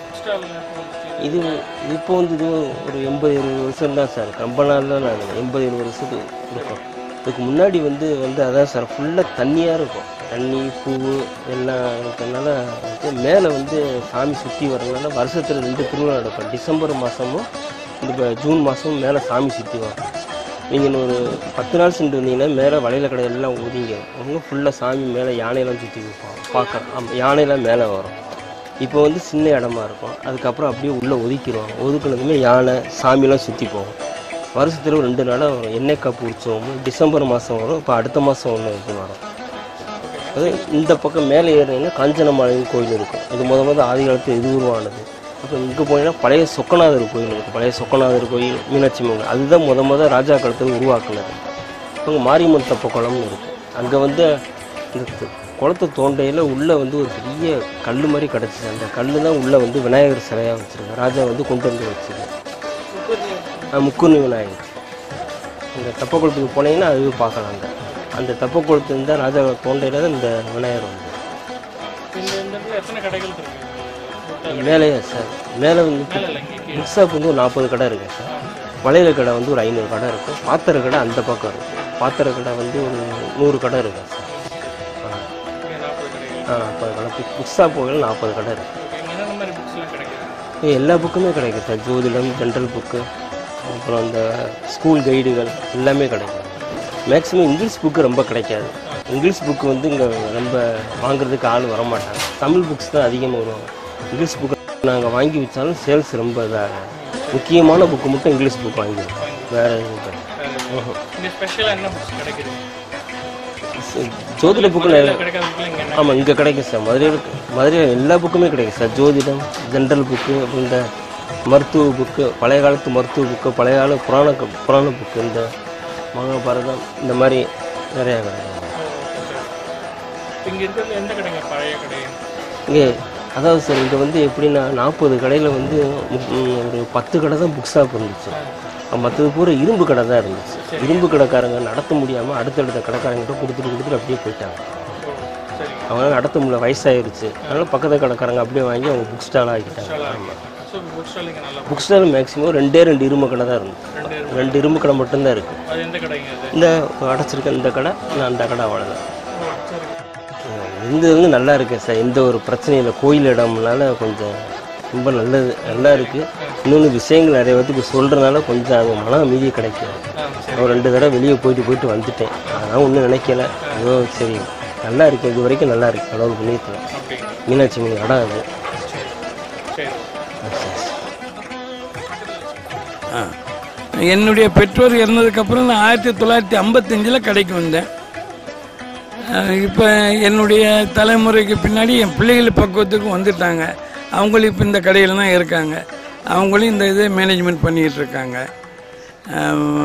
இது இது இப்போ வந்து இது ஒரு எண்பது இருபது வருஷம் தான் சார் ரொம்ப நாள்லாம் நான் எண்பது இருபது வருஷத்துக்கு இருக்கும் இதுக்கு முன்னாடி வந்து வந்து அதான் சார் ஃபுல்லாக தண்ணியாக இருக்கும் தண்ணி பூ எல்லாம் இருக்கிறதுனால வந்து மேலே வந்து சாமி சுற்றி வர்றதுனால வருஷத்தில் ரெண்டு திருவிழா நடக்கும் டிசம்பர் மாதமும் இந்த ப- ஜூன் மாதமும் மேலே சாமி சுற்றி வரும் நீங்கள் ஒரு பத்து நாள் சென்று வந்தீங்கன்னா மேலே வளையல கடை எல்லாம் ஒதுங்க அவங்க ஃபுல்லாக சாமி மேலே யானையெல்லாம் சுற்றி வைப்பாங்க பார்க்க யானையெல்லாம் மேலே வரும் இப்போ வந்து சின்ன இடமா இருக்கும் அதுக்கப்புறம் அப்படியே உள்ளே ஒதுக்கிடுவாங்க ஒதுக்குனதுமே யானை சாமிலாம் சுற்றி போகும் வருஷத்துல ஒரு ரெண்டு நாளாக வரும் எண்ணெய் காப்பு உற்சவமும் டிசம்பர் மாதம் வரும் இப்போ அடுத்த மாதம் ஒன்று இது வரும் அது இந்த பக்கம் மேலே ஏறினீங்கன்னா காஞ்சனமாலையும் கோயில் இருக்கும் இது முத முத ஆதி காலத்து இது உருவானது அப்புறம் இங்கே போனீங்கன்னா பழைய சொக்கநாதர் கோயில் இருக்குது பழைய சொக்கநாதர் கோயில் மீனாட்சி அம்மன் அதுதான் முத முத ராஜா காலத்தில் உருவாக்குனது அங்கே மாரியம்மன் தப்ப குளம்னு இருக்குது அங்கே வந்து இந்த த- குளத்தை தோண்டையில் உள்ளே வந்து ஒரு பெரிய கல் மாதிரி கிடச்சிது அந்த கல் தான் உள்ளே வந்து விநாயகர் சிலையாக வச்சுருக்கேன் ராஜா வந்து கொண்டு வந்து வச்சுருக்கேன் முக்குர்ணி விநாயகர் இந்த தப்பக்குளத்துக்கு போனீங்கன்னா அதுவே பார்க்கலாம் அங்கே அந்த தப்பக்குளத்து தான் ராஜா தோண்டையில் தான் இந்த விநாயகர் வந்து இந்த இந்த இடத்துல எத்தனை கடைகள் இருக்கு மேலேயே சார் மேலே வந்து புக் ஷாப் வந்து ஒரு நாற்பது கடை இருக்குது சார் வளையல கடை வந்து ஒரு ஐநூறு கடை இருக்குது பாத்திர கடை அந்த பக்கம் இருக்குது பாத்திர கடை வந்து ஒரு நூறு கடை இருக்குது சார் ஆ. இங்கே நாற்பது கடைகள் ஆ நாற்பது கடை புக் ஷாப் போகையில் நாற்பது கடை இருக்குது ஓகே இங்கே என்னென்ன மாதிரி புக்ஸ்லாம் கிடைக்குது இங்க எல்லா புக்குமே கிடைக்கும் சார் ஜோதிடம் ஜென்ரல் புக்கு அப்புறம் அந்த ஸ்கூல் கைடுகள் எல்லாமே கிடைக்கும் மேக்ஸிமம் இங்கிலீஷ் புக்கு ரொம்ப கிடைக்காது இங்கிலீஷ் புக்கு வந்து இங்கே ரொம்ப வாங்குறதுக்கு ஆள் வரமாட்டாங்க தமிழ் புக்ஸ் தான் அதிகமாக வருவாங்க இங்கிலீஷ் புக்கு நாங்கள் வாங்கி வச்சாலும் சேல்ஸ் ரொம்ப இதாக முக்கியமான புக்கு மட்டும் இங்கிலீஷ் புக் வாங்கிடுவோம் வேறு எதுவும் கிடையாது இங்கே ஸ்பெஷலாக என்ன புக்ஸ் கிடைக்குது ஜோதிட புக்கு நிறைய கிடைக்காத புக்கில் இங்கே என்ன ஆமாம் இங்கே கிடைக்கும் சார் மதுரையில் மதுரையில் எல்லா புக்குமே கிடைக்கும் சார் ஜோதிடம் ஜென்ரல் புக்கு அப்புறம் இந்த மருத்துவ புக்கு பழைய காலத்து மருத்துவ புக்கு பழைய கால புராண க- புராண புக்கு இந்த மகாபாரதம் இந்த மாதிரி நிறையா கிடைக்கும் இங்கே இருக்கிறது எந்த கடைங்க பழைய கடை இங்கே அதாவது சார் இங்கே வந்து எப்படின்னா நாற்பது கடையில் வந்து மு- ம், ஒரு பத்து கடை தான் புக் ஷாப் இருந்துச்சு மற்றது பூரா இரும்பு கடை தான் இருந்துச்சு இரும்பு கடைக்காரங்க நடத்த முடியாமல் அடுத்தடுத்த கடைக்காரங்கிட்ட கொடுத்துட்டு கொடுத்துட்டு அப்படியே போயிட்டாங்க சரிங்க அவங்க நடத்த முடியல வயசாயிருச்சு அதனால பக்கத்து கடைக்காரங்க அப்படியே வாங்கி அவங்க புக் ஸ்டால் ஆகிட்டாங்க ஆமாம் ஸோ புக் ஸ்டால் இங்கே நல்லா புக் ஸ்டால் மேக்ஸிமம் ரெண்டே ரெண்டு இரும்பு கடை தான் இருந்துச்சு ரெண்டு இரும்பு கடை மட்டும்தான் இருக்குது அது எந்த கடைங்க அது இந்த அடைச்சிருக்க இந்த கடை நான் அந்த கடை அவ்வளோதான் ஓ, சரி இந்த வந்து நல்லா இருக்கு சார் எந்த ஒரு பிரச்சனையும் இல்லை கோயில் இடம்னால கொஞ்சம் ரொம்ப நல்லது நல்லா இருக்குது இன்னொன்று விஷயங்கள் நிறைய பேத்துக்கு சொல்கிறனால கொஞ்சம் அது மன அமைதி கிடைக்கும் ஆ சரி ஒரு ரெண்டு தடவை வெளியே போயிட்டு போயிட்டு வந்துட்டேன் அதெல்லாம் ஒன்றும் நினைக்கல ஏதோ சரி நல்லா இருக்கு இது வரைக்கும் நல்லா இருக்கு கடவுள் புண்ணியத்தில் அப்படி மீனாட்சி மணி இடம் அது சரி என்னுடைய பெற்றோர் இறந்ததுக்கப்புறம் நான் ஆயிரத்தி தொள்ளாயிரத்தி ஐம்பத்தஞ்சில் கடைக்கு வந்தேன் இப்போ என்னுடைய தலைமுறைக்கு பின்னாடி என் பிள்ளைகள் பக்குவத்துக்கு வந்துட்டாங்க அவங்களும் இப்போ இந்த கடையில் தான் இருக்காங்க அவங்களும் இந்த இதை மேனேஜ்மெண்ட் பண்ணிகிட்டு இருக்காங்க அஹ்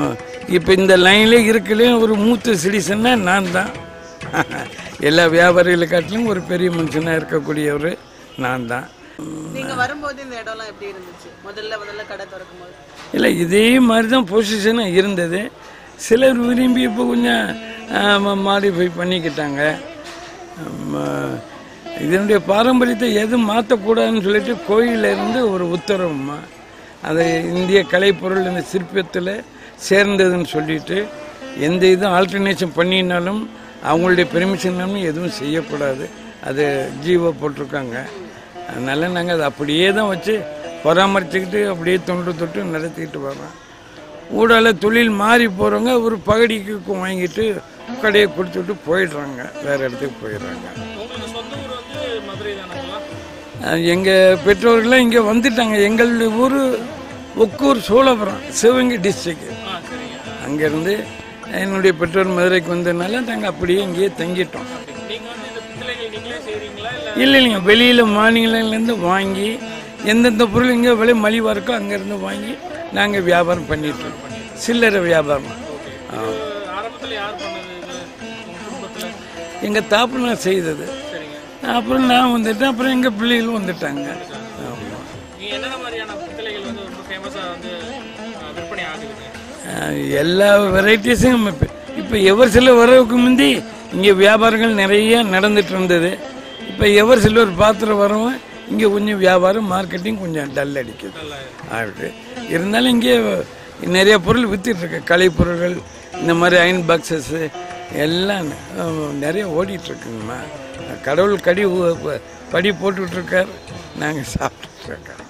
இப்போ இந்த லைன்ல இருக்கலே ஒரு மூத்த சிட்டிசன்னா நான் தான் எல்லா வியாபாரிகளை காட்டிலும் ஒரு பெரிய மனுஷனாக இருக்கக்கூடியவர் நான் தான் நீங்க வரும்போது இந்த இடம்லாம் எப்படி இருந்துச்சு முதல்ல முதல்ல கடை திறக்கும் போது இல்லை இதே மாதிரி தான் பொசிஷனும் இருந்தது சிலர் விரும்பி இப்போ கொஞ்சம் மாடிஃபை பண்ணிக்கிட்டாங்க ஆமா, இதனுடைய பாரம்பரியத்தை எதுவும் மாற்றக்கூடாதுன்னு சொல்லிட்டு கோயில்ல இருந்து ஒரு உத்தரவுமா அது இந்திய கலைப்பொருள் இந்த சிற்பத்தில் சேர்ந்ததுன்னு சொல்லிட்டு எந்த இதுவும் ஆல்டர்னேஷன் பண்ணினாலும் அவங்களுடைய பெர்மிஷன் இல்லாமல் எதுவும் செய்யக்கூடாது அது ஜீவோ போட்டிருக்காங்க அதனால நாங்கள் அதை அப்படியே தான் வச்சு பராமரிச்சுக்கிட்டு அப்படியே தொன்று தொட்டு நடத்திக்கிட்டு வரோம் ஊடால தொழில் மாறி போகிறவங்க ஒரு பகடிக்கு வாங்கிட்டு கடையை கொடுத்துட்டு போயிடுறாங்க வேறு இடத்துக்கு போயிடுறாங்க உங்களுக்கு சொந்த ஊர் வந்து மதுரை தானங்களா எங்கள் பெற்றோர்கள்லாம் இங்கே வந்துட்டாங்க எங்களுடைய ஊர் ஒக்கூர் சோழபுரம் சிவகங்கை டிஸ்ட்ரிக்ட் ஆ சரிங்க அங்கேருந்து என்னுடைய பெற்றோர் மதுரைக்கு வந்ததுனால நாங்கள் அப்படியே இங்கேயே தங்கிட்டோம் நீங்க வந்து இந்த பித்தளைகள் நீங்களே செய்றீங்களா இல்ல இல்லை இல்லைங்க வெளியில் மாநிலங்கள்லேருந்து வாங்கி எந்தெந்த பொருள் இங்கே விலை மலிவாக இருக்கோ அங்கேருந்து வாங்கி நாங்கள் வியாபாரம் பண்ணிட்டு இருக்கோம் சில்லறை வியாபாரம் ஆ. ஆரம்பத்துல யார் பண்ணது இது உங்க குடும்பத்துல எங்கள் தாப்புனார் செய்தது சரிங்க அப்புறம் நான் வந்துட்டேன் அப்புறம் எங்கள் பிள்ளைகளும் வந்துட்டாங்க ஆமாம் நீங்க என்னென்ன மாதிரியான பித்தளைகள் வந்து ரொம்ப ஃபேமஸா வந்து ஆ, விற்பனை ஆகுதுங்க அஹ் எல்லா வெரைட்டிஸும் இப்போ இப்போ எவர் சில வரவுக்கு முந்தி இங்கே வியாபாரங்கள் நிறைய நடந்துட்டு இருந்தது இப்போ எவர் சிலர் பாத்திரம் வரவும் இங்கே கொஞ்சம் வியாபாரம் மார்க்கெட்டிங் கொஞ்சம் டல் அடிக்குது ஆகிட்டு இருந்தாலும் இங்கே நிறைய பொருள் வித்துட்டு இருக்கு கலை பொருள்கள் இந்த மாதிரி அயன் பாக்ஸஸ்ஸு எல்லாம் அஹ், நிறைய ஓடிட்டு இருக்குங்கம்மா கடவுள் கடி ஊ- ப- படி போட்டுட்டு இருக்கார் நாங்கள் சாப்பிட்டுட்டு இருக்கோம்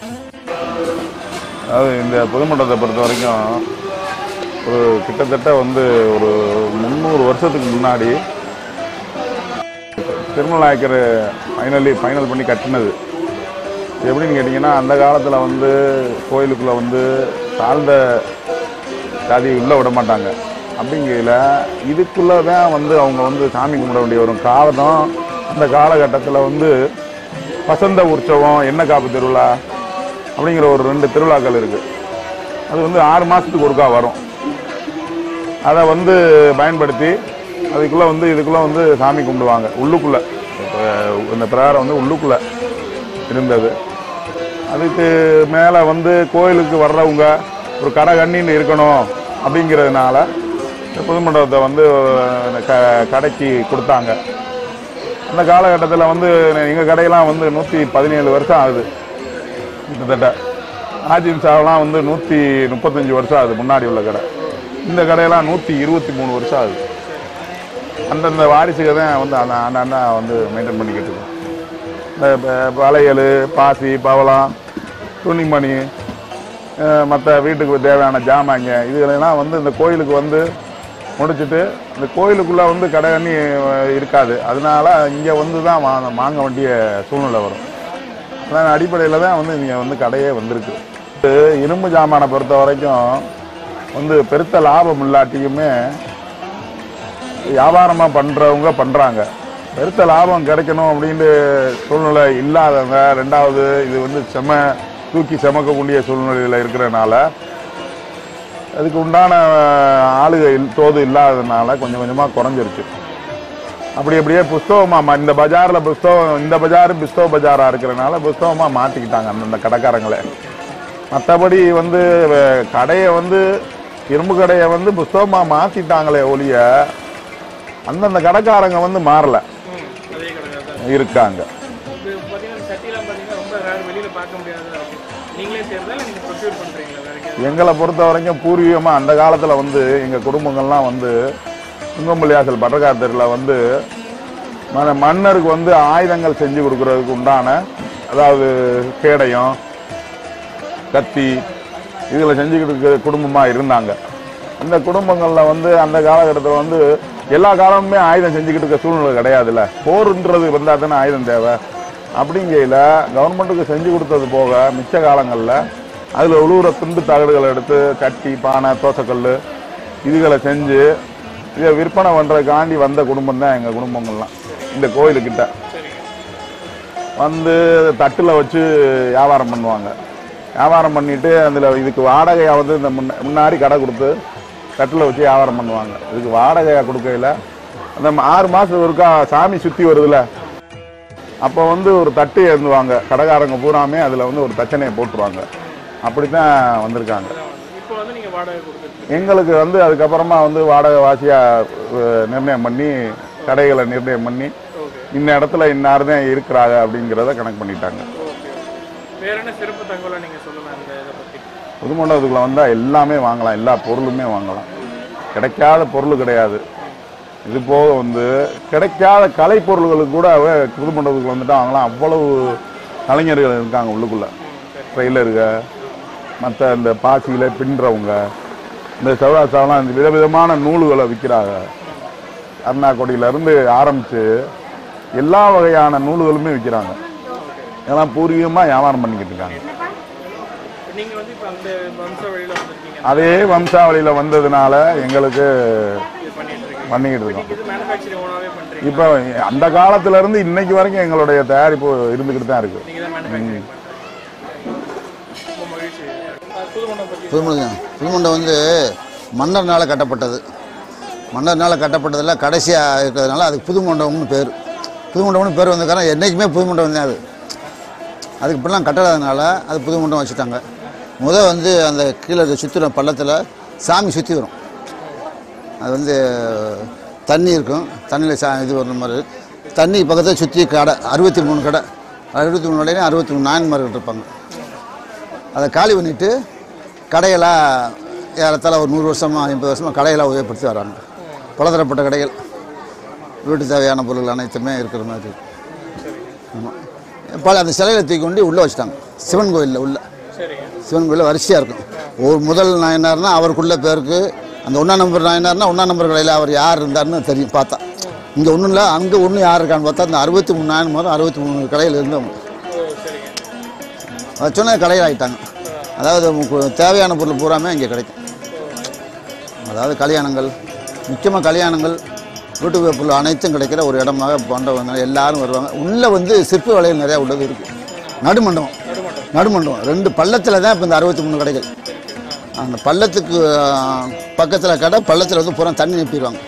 அதாவது இந்த பொதுமண்டலத்தை பொறுத்த வரைக்கும் ஒரு கிட்டத்தட்ட வந்து ஒரு முந்நூறு வருஷத்துக்கு முன்னாடி திருமலாயக்கர் ஃபைனலி ஃபைனல் பண்ணி கட்டினது இது எப்படின்னு கேட்டிங்கன்னா அந்த காலத்தில் வந்து கோயிலுக்குள்ளே வந்து தாழ்ந்த ஜாதி உள்ளே விட மாட்டாங்க அப்படிங்கையில் இதுக்குள்ளே தான் வந்து அவங்க வந்து சாமி கும்பிட வேண்டிய வரும் காலம் அந்த காலகட்டத்தில் வந்து வசந்த உற்சவம் எண்ணெய் காப்பு திருவிழா அப்படிங்கிற ஒரு ரெண்டு திருவிழாக்கள் இருக்குது அது வந்து ஆறு மாதத்துக்கு ஒருக்கா வரும் அதை வந்து பயன்படுத்தி அதுக்குள்ளே வந்து இதுக்குள்ளே வந்து சாமி கும்பிடுவாங்க உள்ளுக்குள்ளே இப்போ இந்த பிரகாரம் வந்து உள்ளுக்குள்ளே இருந்தது அதுக்கு மேலே வந்து கோயிலுக்கு வர்றவங்க ஒரு கடை கண்ணின்னு இருக்கணும் அப்படிங்கிறதுனால இந்த புது மண்டபத்தை வந்து க கடைக்கு கொடுத்தாங்க அந்த காலகட்டத்தில் வந்து எங்கள் கடையெல்லாம் வந்து நூற்றி பதினேழு வருஷம் ஆகுது கிட்டத்தட்ட ஆஜின் சாவெல்லாம் வந்து நூற்றி முப்பத்தஞ்சு வருஷம் ஆகுது முன்னாடி உள்ள கடை இந்த கடையெல்லாம் நூற்றி இருபத்தி மூணு வருஷம் ஆகுது அந்தந்த வாரிசுகள் தான் வந்து அந்த அண்ணா வந்து மெயின்டைன் பண்ணிக்கிட்டு இருக்கோம் இந்த ப- வளையல் பாசி பவளம் துணிமணி மற்ற வீட்டுக்கு தேவையான ஜாமாங்க இதுகளெல்லாம் வந்து இந்த கோயிலுக்கு வந்து முடிச்சுட்டு இந்த கோயிலுக்குள்ளே வந்து கடை கண்ணி அஹ், இருக்காது அதனால இங்கே வந்து தான் வாங்க வாங்க வேண்டிய சூழ்நிலை வரும் அதன் அடிப்படையில் தான் வந்து இங்கே வந்து கடையே வந்திருக்கு இது இரும்பு ஜாமானை பொறுத்த வரைக்கும் வந்து பெருத்த லாபம் இல்லாட்டியுமே வியாபாரமாக பண்ணுறவங்க பண்ணுறாங்க பெருத்த லாபம் கிடைக்கணும் அப்படின்ட்டு சூழ்நிலை இல்லாதவங்க ரெண்டாவது இது வந்து செம தூக்கி செமக்கக்கூடிய சூழ்நிலையில் இருக்கிறனால அதுக்கு உண்டான ஆளுகை இல்- தோது இல்லாததுனால கொஞ்சம் கொஞ்சமாக குறைஞ்சிருச்சு அப்படி அப்படியே புஸ்தகமாக மா இந்த பஜாரில் புஸ்தகம் இந்த பஜார் புஸ்தக பஜாராக இருக்கிறனால புஸ்தகமாக மாற்றிக்கிட்டாங்க அந்தந்த கடைக்காரங்களே மற்றபடி வந்து வ- கடையை வந்து இரும்பு கடையை வந்து புஸ்தகமாக மாற்றிட்டாங்களே ஒழிய அந்தந்த கடைக்காரங்க வந்து மாறல அதே கடை தான் இருக்காங்க இது பார்த்தீங்கன்னா சட்டிலாம் பார்த்தீங்கன்னா ரொம்ப ரேர் வெளியில் பார்க்க முடியாததா இருக்கு நீங்களே செய்கிறதா இல்லை நீங்கள் ப்ரொக்யூர் பண்ணுறீங்களா வேற எங்கேயாவது எங்களை பொறுத்த வரைக்கும் பூர்வீகமாக அந்த காலத்தில் வந்து எங்கள் குடும்பங்கள்லாம் வந்து சுங்கம்பள்ளியாசல் பட்டக்கார் தெருவில் வந்து ம- மன்னருக்கு வந்து ஆயுதங்கள் செஞ்சு கொடுக்கறதுக்கு உண்டான அதாவது கேடயம் கத்தி இதில் செஞ்சுக்கிட்டு இருக்க குடும்பமாக இருந்தாங்க அந்த குடும்பங்களில் வந்து அந்த காலகட்டத்தில் வந்து எல்லா காலமுமே ஆயுதம் செஞ்சுக்கிட்டு இருக்க சூழ்நிலை கிடையாதுல்ல போருன்றது வந்தால் தானே ஆயுதம் தேவை அப்படிங்கையில் கவர்மெண்ட்டுக்கு செஞ்சு கொடுத்தது போக மிச்ச காலங்களில் அதில் உழுவுற துண்டு தகடுகளை எடுத்து கட்டி பானை தோசைக்கல் இதுகளை செஞ்சு இதை விற்பனை பண்ணுறதுக்காண்டி வந்த குடும்பம் தான் எங்கள் குடும்பங்கள்லாம் இந்த கோயிலுக்கிட்ட வந்து தட்டில் வச்சு வியாபாரம் பண்ணுவாங்க வியாபாரம் பண்ணிட்டு அதில் இதுக்கு வாடகையாக வந்து இந்த முன்ன முன்னாடி கடை கொடுத்து தட்டில் வச்சு வியாபாரம் பண்ணுவாங்க இதுக்கு வாடகை கொடுக்கையில் அந்த ம- ஆறு மாதம் ஒருக்கா சாமி சுற்றி வருதுல அப்போ வந்து ஒரு தட்டு ஏந்துவாங்க கடைக்காரங்க பூராமே அதில் வந்து ஒரு தச்சனையை போட்டுருவாங்க அப்படி தான் வந்திருக்காங்க இப்போ வந்து நீங்க வாடகை கொடுத்துட்டு எங்களுக்கு வந்து அதுக்கப்புறமா வந்து வாடகை வாசியாக நிர்ணயம் பண்ணி கடைகளை நிர்ணயம் பண்ணி இந்த இடத்துல இன்னார் தான் இருக்கிறாங்க அப்படிங்கிறத கணக்கு பண்ணிட்டாங்க ஓகே வேற என்ன சிறப்பு தகவலை நீங்க சொல்லலாம் இந்த இதை பத்தி புது மண்டபத்துக்குள்ள வந்தால் எல்லாமே வாங்கலாம் எல்லா பொருளுமே வாங்கலாம் கிடைக்காத பொருள் கிடையாது இது போக வந்து கிடைக்காத கலை பொருள்களுக்கு கூட அவ- புது மண்டபத்துக்கு வந்துட்டு வாங்கலாம் அவ்வளவு கலைஞர்கள் இருக்காங்க உள்ளுக்குள்ள ட்ரெய்லருங்க மற்ற இந்த பாசியில் பின்னுறவங்க இந்த செவ்வாய்ச்சாவெல்லாம் இந்த விதவிதமான நூல்களை விற்கிறாங்க அருணாக்கொடியிலேருந்து ஆரம்பித்து எல்லா வகையான நூல்களுமே விற்கிறாங்க இதெல்லாம் பூர்வீகமாக வியாபாரம் பண்ணிக்கிட்டு இருக்காங்க நீங்க வந்து இப்போ அந்த வம்ச வழியில வந்திருக்கீங்க அதே வம்சாவளியில் வந்ததுனால எங்களுக்கு இது பண்ணிட்டு இருக்கீங்க பண்ணிக்கிட்டு இருக்கோம் இது மேனுஃபேக்சரிங் ஓனாவே பண்றீங்க இப்போ அந்த காலத்துல இருந்து இன்னைக்கு வரைக்கும் எங்களுடைய தயாரிப்பு இருந்துக்கிட்டு தான் இருக்கு நீங்க தான் மேனுஃபேக்சரிங் ரொம்ப மகிழ்ச்சி அஹ் புது மண்டபம் பத்தி புதுமண்டபம் புதுமண்டபம் வந்து மன்னர்னால கட்டப்பட்டது மன்னர்னால கட்டப்பட்டதில் கடைசியாக இருக்கிறதுனால அதுக்கு புது மண்டபம்னு பேர் புது மண்டபம்னு பேர் வந்த காரணம் என்றைக்குமே புது மண்டபம் தான் அது அதுக்கு இப்படிலாம் கட்டாததுனால அது புது மண்டபம் வச்சுட்டாங்க முத வந்து அந்த கீழே சுற்றுற பள்ளத்தில் சாமி சுற்றி வரும் அது வந்து தண்ணி இருக்கும் தண்ணியில் சா இது வர்ற மாதிரி தண்ணி பக்கத்தில் சுற்றி கடை அறுபத்தி மூணு கடை அறுபத்தி மூணு கடையிலையும் அறுபத்தி மூணு நாயன்மார்கள் இருப்பாங்க அதை காலி பண்ணிட்டு கடையெல்லாம் ஏறத்தாழ ஒரு நூறு வருஷமா ஐம்பது வருஷமா கடையெல்லாம் உபயோகப்படுத்தி வராங்க பலதரப்பட்ட கடைகள் வீட்டு தேவையான பொருட்கள் அனைத்துமே இருக்கிற மாதிரி ஆமாம் பல அந்த சிலைகளை தூக்கி கொண்டு உள்ளே வச்சுட்டாங்க சிவன் கோயிலில் உள்ள சரிங்க சிவன் கோயிலில் வரிசையாக இருக்கும் ஒரு முதல் நாயனார்னா அவருக்குள்ள பேருக்கு அந்த ஒன்றாம் நம்பர் நாயனார்னா ஒன்றாம் நம்பர் கடையில் அவர் யார் இருந்தாருன்னு தெரியும் பார்த்தா இங்கே ஒன்றும் இல்லை அங்கே ஒன்றும் யார் இருக்கான்னு பார்த்தா அந்த அறுபத்தி மூணு நாயன்மாரும் அறுபத்தி மூணு கடையில் இருந்தவங்க ஓ சரிங்க வச்சோன்னே கடையில் ஆகிட்டாங்க அதாவது உங்களுக்கு தேவையான பொருள் பூராமே இங்கே கிடைக்கும் அதாவது கல்யாணங்கள் முக்கியமாக கல்யாணங்கள் வீட்டு பொருள் அனைத்தும் கிடைக்கிற ஒரு இடமாக மண்டபம் எல்லாரும் வருவாங்க உள்ளே வந்து சிற்ப வளையல் நிறையா உள்ளது இருக்குது நடுமண்டபம் நடுமண்டபம் ரெண்டு பள்ளத்தில் தான் இப்போ இந்த அறுபத்தி மூணு கடைகள் அந்த பள்ளத்துக்கு பக்கத்தில் கடை பள்ளத்தில் வந்து பூரா தண்ணி நிப்பிடுவாங்க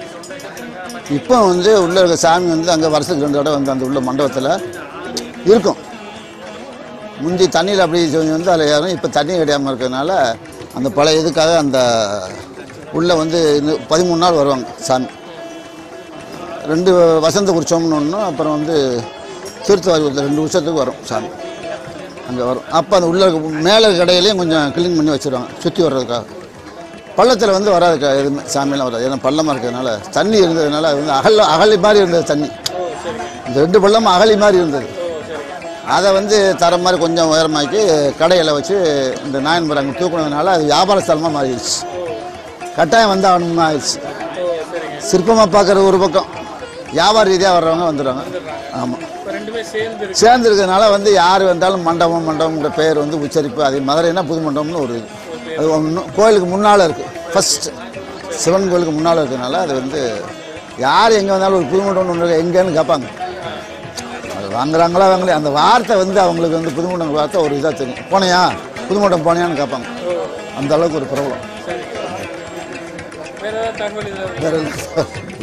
இப்போ வந்து உள்ளே இருக்க சாமி வந்து அங்கே வருஷத்துக்கு ரெண்டு தடவை வந்து அந்த உள்ள மண்டபத்தில் இருக்கும் முந்தி தண்ணியில் அப்படி கொஞ்சம் வந்து அதில் ஏறும் இப்போ தண்ணி கிடையாமல் இருக்கிறதுனால அந்த பழைய இதுக்காக அந்த உள்ளே வந்து இன்னும் பதிமூணு நாள் வருவாங்க சாமி ரெண்டு வசந்த குருச்சோம்னு ஒன்று அப்புறம் வந்து திருத்துவாரி ஒரு ரெண்டு வருஷத்துக்கு வரும் சாமி அங்கே வரும் அப்போ அந்த உள்ள இருக்க மேலே கடையிலையும் கொஞ்சம் க்ளீன் பண்ணி வச்சுருவாங்க சுற்றி வர்றதுக்காக பள்ளத்தில் வந்து வராது க- எதுவுமே சாமியெல்லாம் வராது ஏன்னா பள்ளமாக இருக்கிறதுனால தண்ணி இருந்ததுனால அது வந்து அகல் அகலி மாதிரி இருந்தது தண்ணி இந்த ரெண்டு பள்ளமும் அகலி மாதிரி இருந்தது அதை வந்து தர மாதிரி கொஞ்சம் உயரமாக்கி கடையில் வச்சு இந்த நாயன்பர் அங்கே தூக்குனதுனால அது வியாபார ஸ்தலமாக மாறிடுச்சு கட்டாயம் வந்து ஆகணும்னு ஆயிடுச்சு சிற்பமாக பார்க்குற ஒரு பக்கம் வியாபார ரீதியாக வர்றவங்க வந்துடுவாங்க ஆமாம் இப்போ ரெண்டுமே சேர்ந்து இருக்கு சேர்ந்துருக்கிறதுனால வந்து யார் வந்தாலும் மண்டபம் மண்டபம்ன்ற பெயர் வந்து உச்சரிப்பு அது மதுரைனா புது மண்டபம்னு ஒரு இது அது ஒன்று கோயிலுக்கு முன்னால் இருக்குது ஃபர்ஸ்ட் சிவன் கோயிலுக்கு முன்னால் இருக்கிறதுனால அது வந்து யார் எங்கே வந்தாலும் ஒரு புது மண்டபம் ஒன்று இருக்கு, எங்கேன்னு கேட்பாங்க அது வாங்குறாங்களா வாங்கலையா அந்த வார்த்தை வந்து அவங்களுக்கு வந்து புது மண்டபம் வார்த்தை ஒரு இதாக தெரியும் போனையா புது மண்டபம் போனியான்னு கேட்பாங்க அந்த அளவுக்கு ஒரு ப்ராப்ளம் வேற ஏதாவது தகவல் இதில் வேற என்ன?